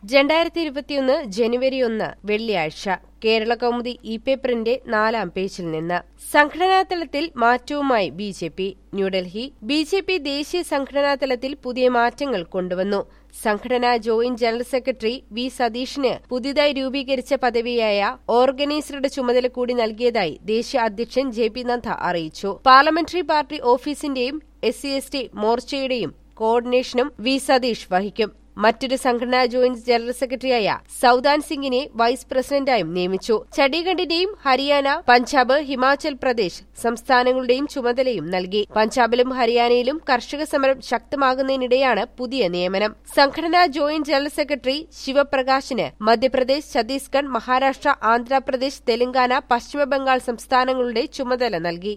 രണ്ടായിരത്തി ഇരുപത്തിയൊന്ന് ജനുവരി ഒന്ന് വെള്ളിയാഴ്ച കേരള കൗമുദി ഇ പേപ്പറിന്റെ നാലാം പേജിൽ നിന്ന് സംഘടനാതലത്തിൽ മാറ്റവുമായി B J P New Delhi B J P ദേശീയ സംഘടനാതലത്തിൽ പുതിയ മാറ്റങ്ങൾ കൊണ്ടുവന്നു സംഘടനാ ജോയിന്റ് ജനറൽ സെക്രട്ടറി വി സതീഷിന് പുതിയതായി രൂപീകരിച്ച പദവിയായ ഓർഗനൈസറുടെ ചുമതല കൂടി നൽകിയതായി ദേശീയ അധ്യക്ഷൻ ജെ പി നദ്ദ അറിയിച്ചു പാർലമെന്ററി പാർട്ടി ഓഫീസിന്റെയും എസ് സി എസ് ടി മോർച്ചയുടെയും കോർഡിനേഷനും വി സതീഷ് വഹിക്കും മറ്റൊരു സംഘടനാ ജോയിന്റ് ജനറൽ സെക്രട്ടറിയായ സൌദാൻ സിംഗിനെ വൈസ് പ്രസിഡന്റായും നിയമിച്ചു ചണ്ഡീഗഡിന്റെയും ഹരിയാന പഞ്ചാബ് ഹിമാചൽ പ്രദേശ് സംസ്ഥാനങ്ങളുടെയും ചുമതലയും നൽകി പഞ്ചാബിലും ഹരിയാനയിലും കർഷക സമരം ശക്തമാകുന്നതിനിടെയാണ് പുതിയ നിയമനം സംഘടനാ ജോയിന്റ് ജനറൽ സെക്രട്ടറി ശിവപ്രകാശിന് മധ്യപ്രദേശ് ഛത്തീസ്ഗഡ് മഹാരാഷ്ട്ര ആന്ധ്രാപ്രദേശ് തെലങ്കാന പശ്ചിമബംഗാൾ സംസ്ഥാനങ്ങളുടെ ചുമതല നൽകി